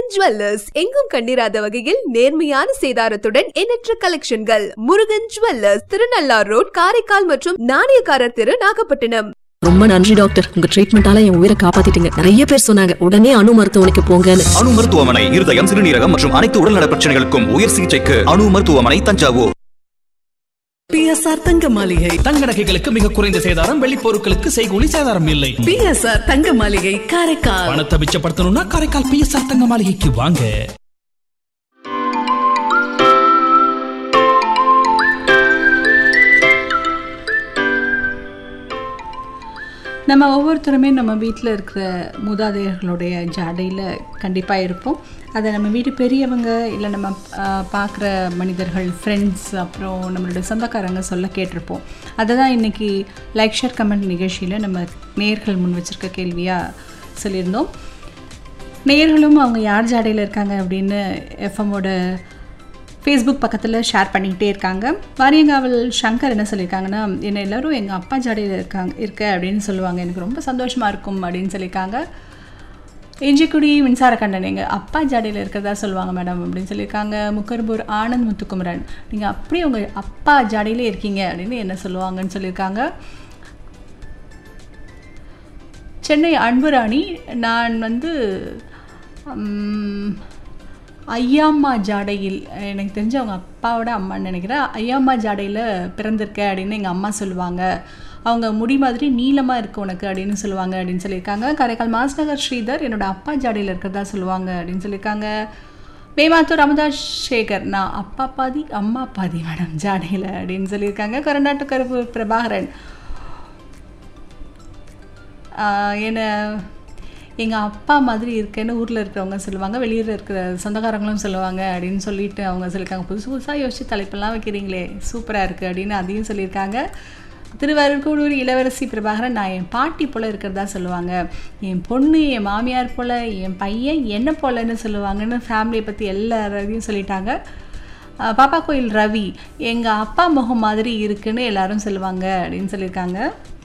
Murugan jewellers எங்கும் கண்டிராத வகையில் நேர்மையான சேதாரத்துடன் எண்ணற்ற கலெக்ஷன்கள் முருகன் ஜுவல்லர்ஸ் திருநள்ளார் ரோட் காரைக்கால் மற்றும் நாணயக்காரர் தெரு நாகப்பட்டினம் ரொம்ப நன்றி டாக்டர் உங்க ட்ரீட்மெண்டால என் உயிரை காப்பாத்திட்டீங்க நிறைய பேர் சொன்னாங்க உடனே அணு மருத்துவமனைக்கு போங்கன்னு அணு மருத்துவமனை இருதயம் சிறுநீரகம் மற்றும் அனைத்து உடல்நல பிரச்சனைகளுக்கும் உயர் சிகிச்சைக்கு அணு மருத்துவமனை தஞ்சாவூர் பிஎஸ்ஆர் தங்க மாளிகை தங்க நகைகளுக்கு மிக குறைந்த சேதாரம் வெள்ளி பொருட்களுக்கு செய்கூலி சேதாரம் இல்லை பிஎஸ்ஆர் தங்க மாளிகை காரைக்கால் பணத்தை மிச்சப்படுத்தணும்னா காரைக்கால் பிஎஸ்ஆர் தங்க மாளிகைக்கு வாங்க நம்ம ஒவ்வொருத்தருமே நம்ம வீட்டில் இருக்கிற மூதாதையர்களுடைய ஜாடையில் கண்டிப்பாக இருப்போம் அதை நம்ம வீட்டு பெரியவங்க இல்லை நம்ம பார்க்குற மனிதர்கள் ஃப்ரெண்ட்ஸ் அப்புறம் நம்மளுடைய சொந்தக்காரங்க சொல்ல கேட்டிருப்போம் அதை தான் இன்றைக்கி லைக் ஷேர் கமெண்ட் நிகழ்ச்சியில் நம்ம நேர்கள் முன் வச்சுருக்க கேள்வியாக சொல்லியிருந்தோம் நேர்களும் அவங்க யார் ஜாடையில் இருக்காங்க அப்படின்னு எஃப்எம்மோட ஃபேஸ்புக் பக்கத்தில் ஷேர் பண்ணிக்கிட்டே இருக்காங்க வாரியங்காவல் சங்கர் என்ன சொல்லியிருக்காங்கன்னா என்ன எல்லோரும் எங்கள் அப்பா ஜாடையில் இருக்காங்க இருக்க அப்படின்னு சொல்லுவாங்க எனக்கு ரொம்ப சந்தோஷமாக இருக்கும் அப்படின்னு சொல்லியிருக்காங்க இஞ்சிக்குடி மின்சார கண்டன் எங்கள் அப்பா ஜாடையில் இருக்கிறதா சொல்லுவாங்க மேடம் அப்படின்னு சொல்லியிருக்காங்க முக்கர்பூர் ஆனந்த் முத்துக்குமரன் நீங்கள் அப்படியே உங்கள் அப்பா ஜாடையிலே இருக்கீங்க அப்படின்னு என்ன சொல்லுவாங்கன்னு சொல்லியிருக்காங்க சென்னை அன்புராணி நான் வந்து ஐயாம்மா ஜாடையில் எனக்கு தெரிஞ்ச அவங்க அப்பாவோட அம்மான்னு நினைக்கிறேன் ஐயாம்மா ஜாடையில் பிறந்திருக்க அப்படின்னு எங்கள் அம்மா சொல்லுவாங்க அவங்க முடி மாதிரி நீளமாக இருக்கு உனக்கு அப்படின்னு சொல்லுவாங்க அப்படின்னு சொல்லியிருக்காங்க காரைக்கால் மாஸ்நகர் ஸ்ரீதர் என்னோட அப்பா ஜாடையில் இருக்கிறதா சொல்லுவாங்க அப்படின்னு சொல்லியிருக்காங்க மேமாத்தூர் ராமதாஸ் சேகர் நான் அப்பா பாதி அம்மா பாதி மேடம் ஜாடையில் அப்படின்னு சொல்லியிருக்காங்க கரநாட்டு கருப்பு பிரபாகரன் என்ன எங்கள் அப்பா மாதிரி இருக்கேன்னு ஊரில் இருக்கிறவங்க சொல்லுவாங்க வெளியில் இருக்கிற சொந்தக்காரங்களும் சொல்லுவாங்க அப்படின்னு சொல்லிட்டு அவங்க சொல்லியிருக்காங்க புதுசு புதுசாக யோசிச்சு தலைப்பெல்லாம் வைக்கிறீங்களே சூப்பராக இருக்குது அப்படின்னு அதையும் சொல்லியிருக்காங்க திருவாரூர் இளவரசி பிரபாகரன் நான் என் பாட்டி போல் இருக்கிறதா சொல்லுவாங்க என் பொண்ணு என் மாமியார் போல் என் பையன் என்ன போலன்னு சொல்லுவாங்கன்னு ஃபேமிலியை பற்றி எல்லாரையும் சொல்லிட்டாங்க பாப்பா கோயில் ரவி எங்கள் அப்பா முகம் மாதிரி இருக்குன்னு எல்லாரும் சொல்லுவாங்க அப்படின்னு சொல்லியிருக்காங்க